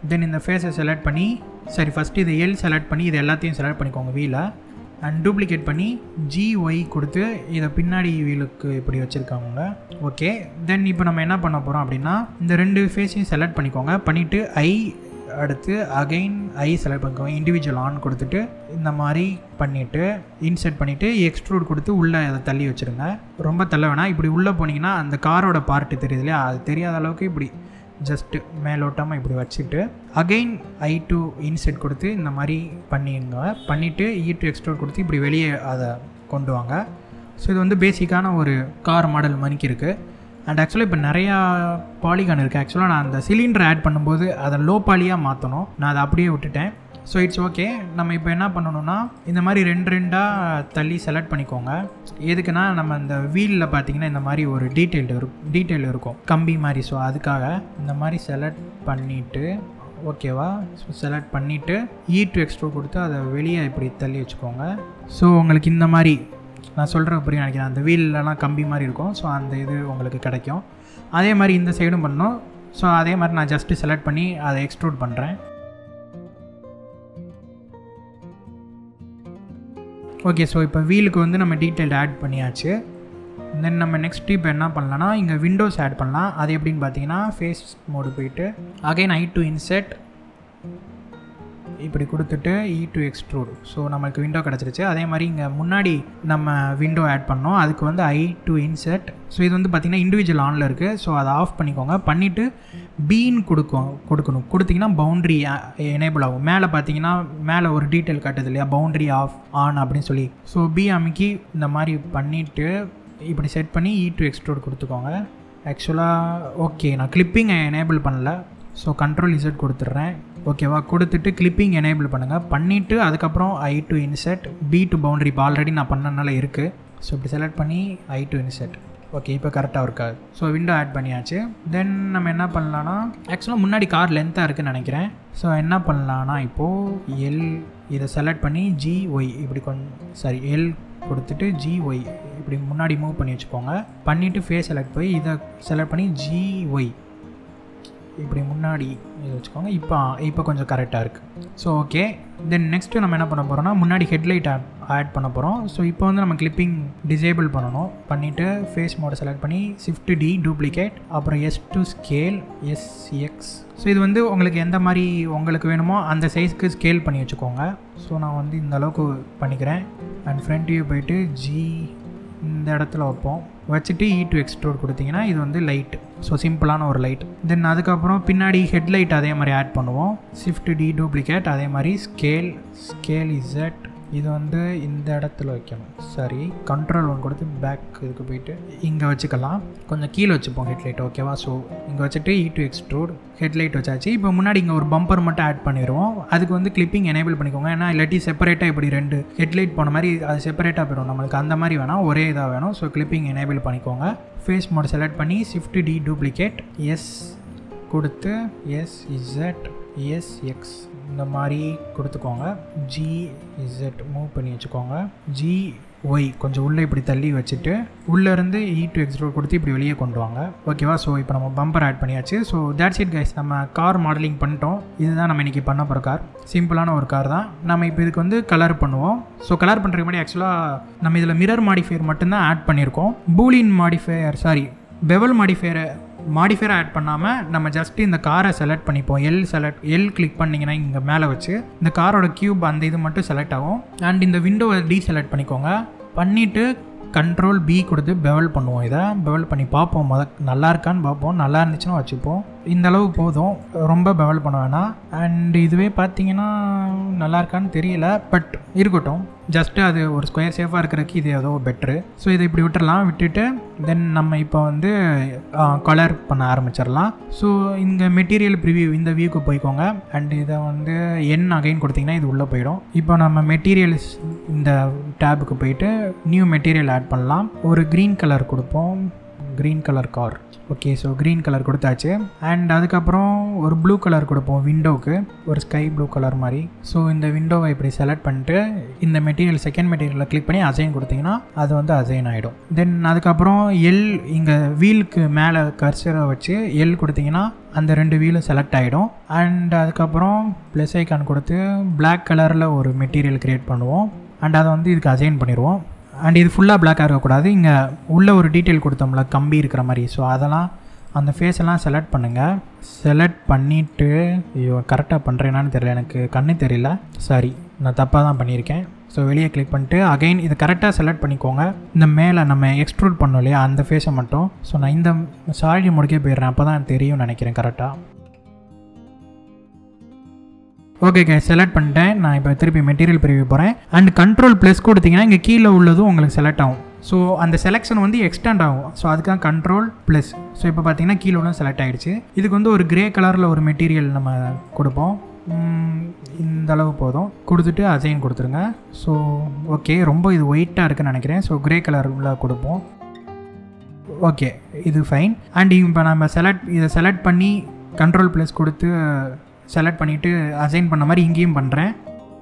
தென் இந்த ஃபேஸை செலக்ட் பண்ணி சரி ஃபஸ்ட்டு இதை எல் செலக்ட் பண்ணி இது எல்லாத்தையும் செலக்ட் பண்ணிக்கோங்க வீலை அண்ட் டூப்ளிகேட் பண்ணி ஜிஒய் கொடுத்து இதை பின்னாடி வீலுக்கு இப்படி வச்சுருக்காங்க ஓகே தென் இப்போ நம்ம என்ன பண்ண போகிறோம் அப்படின்னா இந்த ரெண்டு ஃபேஸையும் செலக்ட் பண்ணிக்கோங்க பண்ணிவிட்டு ஐ அடுத்து அகைன் ஐ செலக்ட் பண்ணிக்கோங்க இண்டிவிஜுவல் ஆன் கொடுத்துட்டு இந்த மாதிரி பண்ணிவிட்டு இன்செர்ட் பண்ணிவிட்டு எக்ஸ்ட்ரூட் கொடுத்து உள்ளே அதை தள்ளி வச்சுருங்க ரொம்ப தள்ள வேணாம் இப்படி உள்ளே போனீங்கன்னா அந்த காரோட பார்ட்டு தெரியுது இல்லையா அது தெரியாத அளவுக்கு இப்படி ஜஸ்ட்டு மேலோட்டமாக இப்படி வச்சுட்டு அகைன் ஐ டு இன்செட் கொடுத்து இந்த மாதிரி பண்ணிடுங்க பண்ணிவிட்டு இ டு எக்ஸ்ட்ரோட் கொடுத்து இப்படி வெளியே அதை கொண்டு வாங்க ஸோ இது வந்து பேசிக்கான ஒரு கார் மாடல் மணிக்கு இருக்குது அண்ட் ஆக்சுவலாக இப்போ நிறையா பாலிகான் இருக்குது ஆக்சுவலாக நான் அந்த சிலிண்டர் ஆட் பண்ணும்போது அதை லோ பாலியாக மாற்றணும் நான் அதை அப்படியே விட்டுட்டேன் ஸோ இட்ஸ் ஓகே நம்ம இப்போ என்ன பண்ணணும்னா இந்த மாதிரி ரெண்டு ரெண்டாக தள்ளி செலக்ட் பண்ணிக்கோங்க எதுக்குன்னா நம்ம இந்த வீலில் பார்த்தீங்கன்னா இந்த மாதிரி ஒரு டீட்டெயில் இருக்கும் டீட்டெயில் இருக்கும் கம்பி மாதிரி ஸோ அதுக்காக இந்த மாதிரி செலக்ட் பண்ணிவிட்டு ஓகேவா ஸோ செலக்ட் பண்ணிவிட்டு இ டு எக்ஸ்ட்ரோ கொடுத்து அதை வெளியே இப்படி தள்ளி வச்சுக்கோங்க ஸோ உங்களுக்கு இந்த மாதிரி நான் சொல்கிற புரிய நினைக்கிறேன் அந்த வீல்லலாம் கம்பி மாதிரி இருக்கும் ஸோ அந்த இது உங்களுக்கு கிடைக்கும் அதே மாதிரி இந்த சைடும் பண்ணணும் ஸோ அதே மாதிரி நான் ஜஸ்ட்டு செலக்ட் பண்ணி அதை எக்ஸ்ட்ரூட் பண்ணுறேன் ஓகே ஸோ இப்போ வீலுக்கு வந்து நம்ம டீட்டெயில் ஆட் பண்ணியாச்சு தென் நம்ம நெக்ஸ்ட் இப்போ என்ன பண்ணலாம்னா இங்கே விண்டோஸ் ஆட் பண்ணலாம் அது எப்படின்னு பார்த்தீங்கன்னா ஃபேஸ் மோடு போயிட்டு அகைன் ஐ டு இன்செட் இப்படி கொடுத்துட்டு இ டு எக்ஸ்ட்ரூட் ஸோ நம்மளுக்கு விண்டோ கிடச்சிருச்சு அதே மாதிரி இங்கே முன்னாடி நம்ம விண்டோ ஆட் பண்ணோம் அதுக்கு வந்து ஐ டு இன்செட் ஸோ இது வந்து பார்த்திங்கன்னா இண்டிவிஜுவல் ஆனில் இருக்குது ஸோ அதை ஆஃப் பண்ணிக்கோங்க பண்ணிவிட்டு பீன் கொடுக்கும் கொடுக்கணும் கொடுத்தீங்கன்னா பவுண்ட்ரி எனேபிள் ஆகும் மேலே பார்த்தீங்கன்னா மேலே ஒரு டீட்டெயில் காட்டுது இல்லையா பவுண்ட்ரி ஆஃப் ஆன் அப்படின்னு சொல்லி ஸோ பி அமைக்கி இந்த மாதிரி பண்ணிவிட்டு இப்படி செட் பண்ணி இ டு எக்ஸ்ட்ரூட் கொடுத்துக்கோங்க ஆக்சுவலாக ஓகே நான் கிளிப்பிங் எனேபிள் பண்ணல ஸோ கண்ட்ரோல் இசட் கொடுத்துட்றேன் ஓகேவா கொடுத்துட்டு கிளிப்பிங் எனேபிள் பண்ணுங்கள் பண்ணிவிட்டு அதுக்கப்புறம் I to inset B to boundary இப்போ ஆல்ரெடி நான் பண்ணனால இருக்குது ஸோ இப்படி செலக்ட் பண்ணி ஐ டு இன்செட் ஓகே இப்போ கரெக்டாக இருக்காது ஸோ விண்டோ ஆட் பண்ணியாச்சு தென் நம்ம என்ன பண்ணலான்னா ஆக்சுவலாக முன்னாடி கார் லென்த்தாக இருக்குன்னு நினைக்கிறேன் ஸோ என்ன பண்ணலான்னா இப்போது எல் இதை செலக்ட் பண்ணி ஜி ஒய் இப்படி கொஞ்சம் சாரி எல் கொடுத்துட்டு ஜி ஒய் இப்படி முன்னாடி மூவ் பண்ணி வச்சுக்கோங்க பண்ணிவிட்டு ஃபேஸ் செலக்ட் போய் இதை செலக்ட் பண்ணி ஜி ஒய் இப்படி முன்னாடி இது வச்சுக்கோங்க இப்போ இப்போ கொஞ்சம் கரெக்டாக இருக்குது ஸோ ஓகே தென் நெக்ஸ்ட்டு நம்ம என்ன பண்ண போகிறோம்னா முன்னாடி ஹெட்லைட் ஆட் ஆட் பண்ண போகிறோம் ஸோ இப்போ வந்து நம்ம கிளிப்பிங் டிசேபிள் பண்ணணும் பண்ணிவிட்டு ஃபேஸ் மோடை செலக்ட் பண்ணி ஷிஃப்ட் டி டூப்ளிகேட் அப்புறம் S to scale S X so இது வந்து உங்களுக்கு எந்த மாதிரி உங்களுக்கு வேணுமோ அந்த சைஸ்க்கு ஸ்கேல் பண்ணி வச்சுக்கோங்க ஸோ நான் வந்து இந்த அளவுக்கு பண்ணிக்கிறேன் அண்ட் ஃப்ரண்ட் வியூ போயிட்டு ஜி இந்த இடத்துல வைப்போம் வச்சுட்டு இ டு எக்ஸ்ட்ரோட் கொடுத்தீங்கன்னா இது வந்து லைட் ஸோ சிம்பிளான ஒரு லைட் தென் அதுக்கப்புறம் பின்னாடி ஹெட்லைட் அதே மாதிரி ஆட் பண்ணுவோம் ஷிஃப்ட் டி டூப்ளிகேட் அதே மாதிரி ஸ்கேல் ஸ்கேல் இசட் இது வந்து இந்த இடத்துல வைக்கணும் சரி கண்ட்ரோல் ஒன் கொடுத்து பேக் இதுக்கு போயிட்டு இங்கே வச்சுக்கலாம் கொஞ்சம் கீழே வச்சுப்போம் ஹெட்லைட் ஓகேவா ஸோ இங்கே வச்சுட்டு இ டு எக்ஸ்ட்ரூட் ஹெட்லைட் வச்சாச்சு இப்போ முன்னாடி இங்கே ஒரு பம்பர் மட்டும் ஆட் பண்ணிடுவோம் அதுக்கு வந்து கிளிப்பிங் எனேபிள் பண்ணிக்கோங்க ஏன்னா இல்லாட்டி செப்பரேட்டாக இப்படி ரெண்டு ஹெட்லைட் போன மாதிரி அது செப்பரேட்டாக போயிடும் நம்மளுக்கு அந்த மாதிரி வேணாம் ஒரே இதாக வேணும் ஸோ கிளிப்பிங் எனேபிள் பண்ணிக்கோங்க ஃபேஸ் மோட் செலக்ட் பண்ணி ஷிஃப்ட் டி டூப்ளிகேட் எஸ் கொடுத்து எஸ் இசட் எஸ் எக்ஸ் இந்த மாதிரி கொடுத்துக்கோங்க ஜி இசட் மூவ் பண்ணி வச்சுக்கோங்க ஜி ஒய் கொஞ்சம் உள்ளே இப்படி தள்ளி வச்சுட்டு உள்ளேருந்து இ டு எக்ஸ்ட்ரோட் கொடுத்து இப்படி வெளியே கொண்டு வாங்க ஓகேவா ஸோ இப்போ நம்ம பம்பர் ஆட் பண்ணியாச்சு ஸோ தேட்ஸ் இட் கைஸ் நம்ம கார் மாடலிங் பண்ணிட்டோம் இதுதான் நம்ம இன்றைக்கி பண்ண போகிற கார் சிம்பிளான ஒரு கார் தான் நம்ம இப்போ இதுக்கு வந்து கலர் பண்ணுவோம் ஸோ கலர் பண்ணுறதுக்கு முன்னாடி ஆக்சுவலாக நம்ம இதில் மிரர் மாடிஃபையர் மட்டும்தான் ஆட் பண்ணியிருக்கோம் பூலின் மாடிஃபையர் சாரி பெவல் மாடிஃபையரை மாடிஃபையர் ஆட் பண்ணாமல் நம்ம ஜஸ்ட் இந்த காரை செலக்ட் பண்ணிப்போம் எல் செலக்ட் எல் கிளிக் பண்ணிங்கன்னா இங்கே மேலே வச்சு இந்த காரோட க்யூப் அந்த இது மட்டும் செலக்ட் ஆகும் அண்ட் இந்த விண்டோவை டீ செலக்ட் பண்ணிக்கோங்க பண்ணிவிட்டு கண்ட்ரோல் பி கொடுத்து பெவல் பண்ணுவோம் இதை பெவல் பண்ணி பார்ப்போம் முத நல்லா இருக்கான்னு பார்ப்போம் நல்லா இருந்துச்சுன்னா வச்சுப்போம் இந்த அளவு போதும் ரொம்ப பெவல் பண்ண வேணாம் அண்ட் இதுவே பார்த்தீங்கன்னா நல்லா இருக்கான்னு தெரியல பட் இருக்கட்டும் ஜஸ்ட்டு அது ஒரு ஸ்கொயர் சேஃபாக இருக்கிறதுக்கு இது ஏதோ பெட்ரு ஸோ இதை இப்படி விட்டுறலாம் விட்டுட்டு தென் நம்ம இப்போ வந்து கலர் பண்ண ஆரம்பிச்சிடலாம் ஸோ இந்த மெட்டீரியல் ப்ரிவியூ இந்த வியூக்கு போய்க்கோங்க அண்ட் இதை வந்து என் அகைன் கொடுத்தீங்கன்னா இது உள்ளே போயிடும் இப்போ நம்ம மெட்டீரியல்ஸ் இந்த டேபுக்கு போயிட்டு நியூ மெட்டீரியல் ஆட் பண்ணலாம் ஒரு க்ரீன் கலர் கொடுப்போம் green colour car okay so green colour கொடுத்தாச்சு அண்ட் அதுக்கப்புறம் ஒரு ப்ளூ கலர் கொடுப்போம் விண்டோவுக்கு ஒரு ஸ்கை ப்ளூ கலர் மாதிரி ஸோ இந்த விண்டோவை இப்படி செலக்ட் பண்ணிட்டு இந்த மெட்டீரியல் செகண்ட் மெட்டீரியலில் கிளிக் பண்ணி அசைன் கொடுத்தீங்கன்னா அது வந்து அசைன் ஆகிடும் தென் அதுக்கப்புறம் எல் இங்கே வீலுக்கு மேலே கர்சரை வச்சு எல் கொடுத்தீங்கன்னா அந்த ரெண்டு வீலும் செலக்ட் ஆகிடும் அண்ட் அதுக்கப்புறம் ப்ளஸ் ஐக்கான் கொடுத்து பிளாக் கலரில் ஒரு மெட்டீரியல் க்ரியேட் பண்ணுவோம் அண்ட் அதை வந்து இதுக்கு அசைன் பண்ணிடுவோம் அண்ட் இது ஃபுல்லாக பிளாக்காக இருக்கக்கூடாது இங்கே உள்ள ஒரு டீட்டெயில் கொடுத்தோம்ல கம்பி இருக்கிற மாதிரி ஸோ அதெல்லாம் அந்த ஃபேஸ் எல்லாம் செலக்ட் பண்ணுங்கள் செலக்ட் பண்ணிவிட்டு ஐயோ கரெக்டாக பண்ணுறேனான்னு தெரியல எனக்கு கண்ணு தெரியல சாரி நான் தப்பாக தான் பண்ணியிருக்கேன் ஸோ வெளியே கிளிக் பண்ணிட்டு அகைன் இதை கரெக்டாக செலக்ட் பண்ணிக்கோங்க இந்த மேலே நம்ம எக்ஸ்ட்ரூட் பண்ணோம் இல்லையா அந்த ஃபேஸை மட்டும் ஸோ நான் இந்த சாரி முடிக்கே போயிடுறேன் அப்போ தான் தெரியும் நினைக்கிறேன் கரெக்டாக ஓகே கே செலக்ட் பண்ணிட்டேன் நான் இப்போ திருப்பி மெட்டீரியல் பிரிவு போகிறேன் அண்ட் கண்ட்ரோல் ப்ளஸ் கொடுத்தீங்கன்னா இங்கே கீழே உள்ளதும் உங்களுக்கு செலக்ட் ஆகும் ஸோ அந்த செலெக்ஷன் வந்து எக்ஸ்டெண்ட் ஆகும் ஸோ அதுக்காக கண்ட்ரோல் ப்ளஸ் ஸோ இப்போ பார்த்தீங்கன்னா கீழே உள்ள செலக்ட் ஆகிடுச்சு இதுக்கு வந்து ஒரு கிரே கலரில் ஒரு மெட்டீரியல் நம்ம கொடுப்போம் இந்த அளவு போதும் கொடுத்துட்டு அசைன் கொடுத்துருங்க ஸோ ஓகே ரொம்ப இது ஒயிட்டாக இருக்குன்னு நினைக்கிறேன் ஸோ கிரே கலரில் கொடுப்போம் ஓகே இது ஃபைன் அண்ட் இப்போ நம்ம செலக்ட் இதை செலக்ட் பண்ணி கண்ட்ரோல் ப்ளஸ் கொடுத்து செலக்ட் பண்ணிவிட்டு அசைன் பண்ண மாதிரி இங்கேயும் பண்ணுறேன்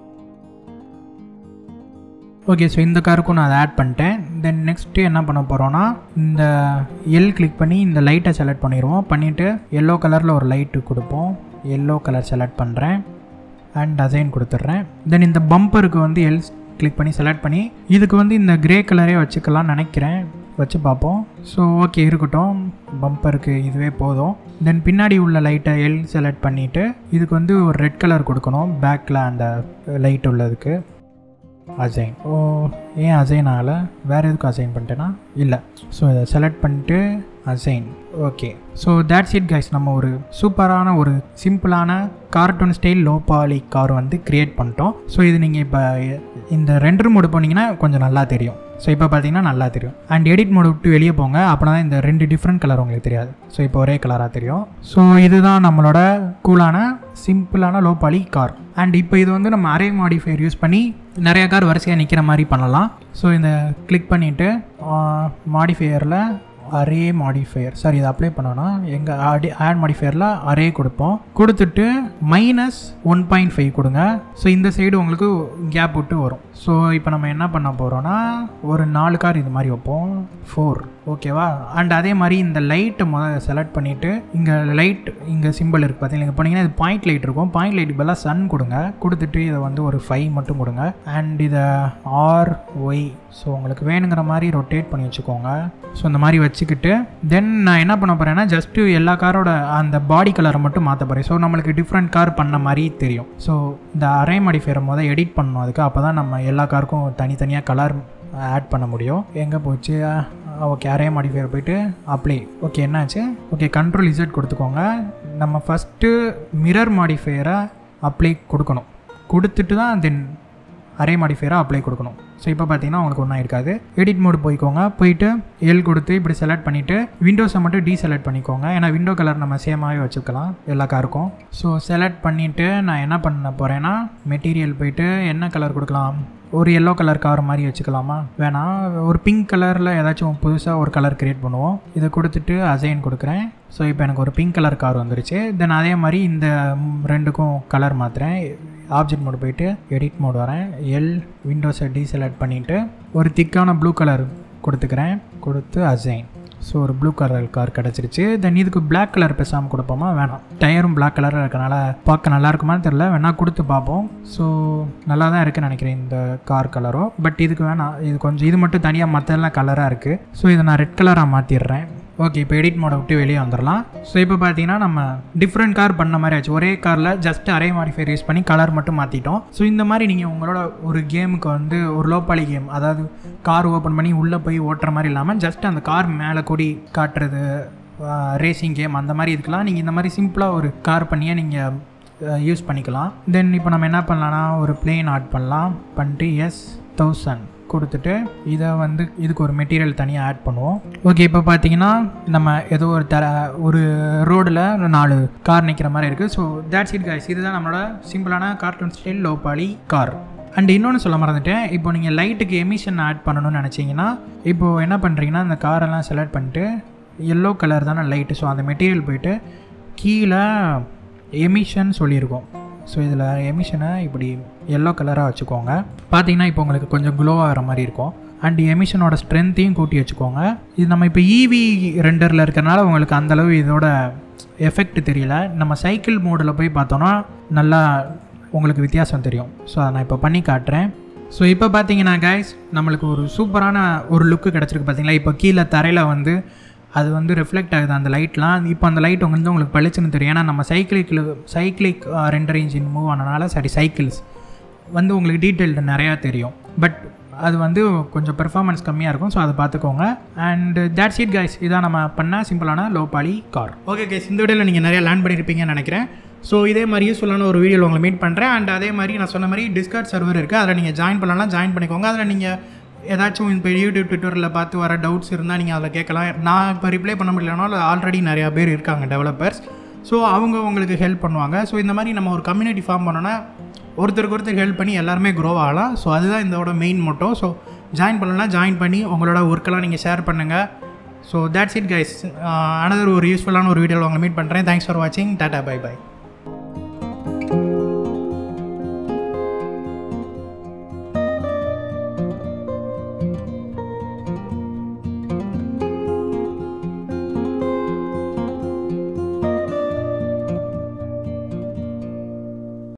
ஓகே ஸோ இந்த காருக்கும் நான் அதை ஆட் பண்ணிட்டேன் தென் நெக்ஸ்ட்டு என்ன பண்ண போகிறோன்னா இந்த எல் கிளிக் பண்ணி இந்த லைட்டை செலக்ட் பண்ணிடுவோம் பண்ணிவிட்டு எல்லோ கலரில் ஒரு லைட்டு கொடுப்போம் எல்லோ கலர் செலக்ட் பண்ணுறேன் அண்ட் அசைன் கொடுத்துட்றேன் தென் இந்த பம்பருக்கு வந்து எல் கிளிக் பண்ணி செலக்ட் பண்ணி இதுக்கு வந்து இந்த கிரே கலரே வச்சுக்கலாம்னு நினைக்கிறேன் வச்சு பார்ப்போம் ஸோ ஓகே இருக்கட்டும் பம்பருக்கு இதுவே போதும் தென் பின்னாடி உள்ள லைட்டை எல் செலக்ட் பண்ணிவிட்டு இதுக்கு வந்து ஒரு ரெட் கலர் கொடுக்கணும் பேக்கில் அந்த லைட் உள்ளதுக்கு அசைன் ஓ ஏன் அசைன் ஆகலை வேறு எதுக்கும் அசைன் பண்ணிட்டேன்னா இல்லை ஸோ இதை செலக்ட் பண்ணிட்டு assign okay so that's it guys நம்ம ஒரு சூப்பரான ஒரு சிம்பிளான cartoon style low poly car வந்து க்ரியேட் பண்ணிட்டோம் ஸோ இது நீங்கள் இப்போ இந்த ரெண்டர் மோடு போனீங்கன்னா கொஞ்சம் நல்லா தெரியும் ஸோ இப்போ பார்த்தீங்கன்னா நல்லா தெரியும் அண்ட் எடிட் மோடு விட்டு வெளியே போங்க அப்படின்னா தான் இந்த ரெண்டு டிஃப்ரெண்ட் கலர் உங்களுக்கு தெரியாது ஸோ இப்போ ஒரே கலராக தெரியும் ஸோ இதுதான் நம்மளோட கூலான சிம்பிளான லோ பாலி கார் அண்ட் இப்போ இது வந்து நம்ம அரே மாடிஃபையர் யூஸ் பண்ணி நிறைய கார் வரிசையாக நிற்கிற மாதிரி பண்ணலாம் ஸோ இந்த கிளிக் பண்ணிவிட்டு மாடிஃபையரில் அரே மாடிஃபையர் சார் இதை அப்ளை பண்ணோன்னா எங்கள் ஆடி ஆட் மாடிஃபையரில் அரே கொடுப்போம் கொடுத்துட்டு மைனஸ் ஒன் பாயிண்ட் ஃபைவ் கொடுங்க ஸோ இந்த சைடு உங்களுக்கு கேப் விட்டு வரும் ஸோ இப்போ நம்ம என்ன பண்ண போகிறோன்னா ஒரு நாலு கார் இது மாதிரி வைப்போம் ஃபோர் ஓகேவா அண்ட் அதே மாதிரி இந்த லைட்டை முதல்ல செலக்ட் பண்ணிவிட்டு இங்கே லைட் இங்கே சிம்பிள் இருக்குது பார்த்தீங்களா இங்கே போனீங்கன்னா இது பாயிண்ட் லைட் இருக்கும் பாயிண்ட் லைட்டுக்கு பதிலாக சன் கொடுங்க கொடுத்துட்டு இதை வந்து ஒரு ஃபைவ் மட்டும் கொடுங்க அண்ட் இதை ஆர் ஒய் ஸோ உங்களுக்கு வேணுங்கிற மாதிரி ரொட்டேட் பண்ணி வச்சுக்கோங்க ஸோ இந்த மாதிரி வச்சுக்கிட்டு தென் நான் என்ன பண்ண போகிறேன்னா ஜஸ்ட்டு எல்லா காரோட அந்த பாடி கலரை மட்டும் மாற்ற போகிறேன் ஸோ நம்மளுக்கு டிஃப்ரெண்ட் கார் பண்ண மாதிரி தெரியும் ஸோ இந்த அரே மாடிஃபையரை முதல் எடிட் பண்ணணும் அதுக்கு அப்போ தான் நம்ம எல்லா காருக்கும் தனித்தனியாக கலர் ஆட் பண்ண முடியும் எங்கே போச்சு ஓகே அரே மாடிஃபையர் போயிட்டு அப்ளை ஓகே என்னாச்சு ஓகே கண்ட்ரோல் இசட் கொடுத்துக்கோங்க நம்ம ஃபஸ்ட்டு மிரர் மாடிஃபையரை அப்ளை கொடுக்கணும் கொடுத்துட்டு தான் தென் அரே மாடிஃபையராக அப்ளை கொடுக்கணும் ஸோ இப்போ பார்த்தீங்கன்னா உங்களுக்கு ஒன்றும் இருக்காது எடிட் மோடு போய்க்கோங்க போயிட்டு எல் கொடுத்து இப்படி செலக்ட் பண்ணிவிட்டு விண்டோஸை மட்டும் டீ செலக்ட் பண்ணிக்கோங்க ஏன்னா விண்டோ கலர் நம்ம சேமாகவே வச்சுக்கலாம் எல்லா காருக்கும் ஸோ செலக்ட் பண்ணிவிட்டு நான் என்ன பண்ண போகிறேன்னா மெட்டீரியல் போயிட்டு என்ன கலர் கொடுக்கலாம் ஒரு எல்லோ கலர் கார் மாதிரி வச்சுக்கலாமா வேணாம் ஒரு பிங்க் கலரில் ஏதாச்சும் புதுசாக ஒரு கலர் க்ரியேட் பண்ணுவோம் இதை கொடுத்துட்டு அசைன் கொடுக்குறேன் ஸோ இப்போ எனக்கு ஒரு பிங்க் கலர் கார் வந்துருச்சு தென் அதே மாதிரி இந்த ரெண்டுக்கும் கலர் மாற்றுறேன் ஆப்ஜெக்ட் மோடு போயிட்டு எடிட் மோடு வரேன் எல் விண்டோஸை டீசெலக்ட் பண்ணிவிட்டு ஒரு திக்கான ப்ளூ கலர் கொடுத்துக்கிறேன் கொடுத்து அசைன் ஸோ ஒரு ப்ளூ கலர் கார் கிடச்சிருச்சு தென் இதுக்கு பிளாக் கலர் பேசாமல் கொடுப்போமா வேணாம் டயரும் பிளாக் கலராக இருக்கனால பார்க்க நல்லா இருக்குமான்னு தெரில வேணால் கொடுத்து பார்ப்போம் ஸோ நல்லா தான் இருக்குன்னு நினைக்கிறேன் இந்த கார் கலரும் பட் இதுக்கு வேணாம் இது கொஞ்சம் இது மட்டும் தனியாக மற்றெல்லாம் கலராக இருக்குது ஸோ இதை நான் ரெட் கலராக மாற்றிடுறேன் ஓகே இப்போ எடிட் மோடை விட்டு வெளியே வந்துடலாம் ஸோ இப்போ பார்த்தீங்கன்னா நம்ம டிஃப்ரெண்ட் கார் பண்ண மாதிரி ஆச்சு ஒரே காரில் ஜஸ்ட் அரே மாடிஃபையர் யூஸ் பண்ணி கலர் மட்டும் மாற்றிட்டோம் ஸோ இந்த மாதிரி நீங்கள் உங்களோட ஒரு கேமுக்கு வந்து ஒரு லோப்பாளி கேம் அதாவது கார் ஓப்பன் பண்ணி உள்ளே போய் ஓட்டுற மாதிரி இல்லாமல் ஜஸ்ட் அந்த கார் மேலே கூடி காட்டுறது ரேசிங் கேம் அந்த மாதிரி இதுக்கெலாம் நீங்கள் இந்த மாதிரி சிம்பிளாக ஒரு கார் பண்ணியே நீங்கள் யூஸ் பண்ணிக்கலாம் தென் இப்போ நம்ம என்ன பண்ணலாம்னா ஒரு பிளேன் ஆட் பண்ணலாம் பண்ணிட்டு எஸ் தௌசண்ட் கொடுத்துட்டு இதை வந்து இதுக்கு ஒரு மெட்டீரியல் தனியாக ஆட் பண்ணுவோம் ஓகே இப்போ பார்த்தீங்கன்னா நம்ம ஏதோ ஒரு தர ஒரு ரோடில் நாலு கார் நிற்கிற மாதிரி இருக்குது ஸோ தேட்ஸ் இட் கைஸ் இதுதான் நம்மளோட சிம்பிளான cartoon style low poly car and இன்னொன்று சொல்ல மறந்துட்டேன் இப்போ நீங்கள் லைட்டுக்கு எமிஷன் ஆட் பண்ணணும்னு நினச்சிங்கன்னா இப்போது என்ன பண்ணுறீங்கன்னா இந்த காரெல்லாம் செலக்ட் பண்ணிட்டு எல்லோ கலர் தானே லைட்டு ஸோ அந்த மெட்டீரியல் போயிட்டு கீழே எமிஷன் சொல்லியிருக்கோம் ஸோ இதில் எமிஷனை இப்படி எல்லோ கலராக வச்சுக்கோங்க பார்த்தீங்கன்னா இப்போ உங்களுக்கு கொஞ்சம் க்ளோ ஆகிற மாதிரி இருக்கும் அண்ட் எமிஷனோட ஸ்ட்ரென்த்தையும் கூட்டி வச்சுக்கோங்க இது நம்ம இப்போ ஈவி ரெண்டரில் இருக்கிறனால உங்களுக்கு அந்தளவு இதோட எஃபெக்ட் தெரியல நம்ம சைக்கிள் மோடில் போய் பார்த்தோன்னா நல்லா உங்களுக்கு வித்தியாசம் தெரியும் ஸோ அதை நான் இப்போ பண்ணி காட்டுறேன் ஸோ இப்போ பார்த்தீங்கன்னா கைஸ் நம்மளுக்கு ஒரு சூப்பரான ஒரு லுக்கு கிடச்சிருக்கு பார்த்தீங்களா இப்போ கீழே தரையில் வந்து அது வந்து ரிஃப்ளெக்ட் ஆகுது அந்த லைட்லாம் இப்போ அந்த லைட் வந்து உங்களுக்கு பளிச்சுன்னு தெரியும் ஏன்னா நம்ம சைக்கிளிக்கில் சைக்கிளிக் ரெண்டர் இன்ஜின் மூவ் ஆனனால சரி சைக்கிள்ஸ் வந்து உங்களுக்கு டீட்டெயில்டு நிறையா தெரியும் பட் அது வந்து கொஞ்சம் பெர்ஃபார்மன்ஸ் கம்மியாக இருக்கும் ஸோ அதை பார்த்துக்கோங்க அண்ட் தேட்ஸ் இட் கைஸ் இதான் நம்ம பண்ண சிம்பிளான low poly car okay guys இந்த வீடியோவில் நீங்கள் நிறைய லேர்ன் பண்ணியிருப்பீங்கன்னு நினைக்கிறேன் ஸோ இதே மாதிரி யூஸ்ஃபுல்லான ஒரு வீடியோவில் உங்களை மீட் பண்ணுறேன் அண்ட் அதே மாதிரி நான் சொன்ன மாதிரி டிஸ்கார்ட் சர்வர் இருக்குது அதில் நீங்கள் ஜாயின் பண்ணலாம் ஜாயின் பண்ணிக்கோங்க அதில் நீங்கள் ஏதாச்சும் இப்போ யூடியூப் ட்விட்டரில் பார்த்து வர டவுட்ஸ் இருந்தால் நீங்கள் அதில் கேட்கலாம் நான் இப்போ ரிப்ளை பண்ண முடியலனாலும் ஆல்ரெடி நிறையா பேர் இருக்காங்க டெவலப்பர்ஸ் ஸோ அவங்க உங்களுக்கு ஹெல்ப் பண்ணுவாங்க ஸோ இந்த மாதிரி நம்ம ஒரு கம்யூனிட்டி ஃபார்ம் பண்ணோன்னா ஒருத்தருக்கு ஒருத்தர் ஹெல்ப் பண்ணி எல்லாருமே க்ரோ ஆகலாம் ஸோ அதுதான் இதோட மெயின் மோட்டோ ஸோ ஜாயின் பண்ணலாம் ஜாயின் பண்ணி உங்களோட ஒர்க்கெல்லாம் நீங்கள் ஷேர் பண்ணுங்கள் so that's it guys another ஒரு யூஸ்ஃபுல்லான ஒரு வீடியோவில் உங்களை மீட் பண்ணுறேன் தேங்க்ஸ் ஃபார் வாட்சிங் டாட்டா பை பை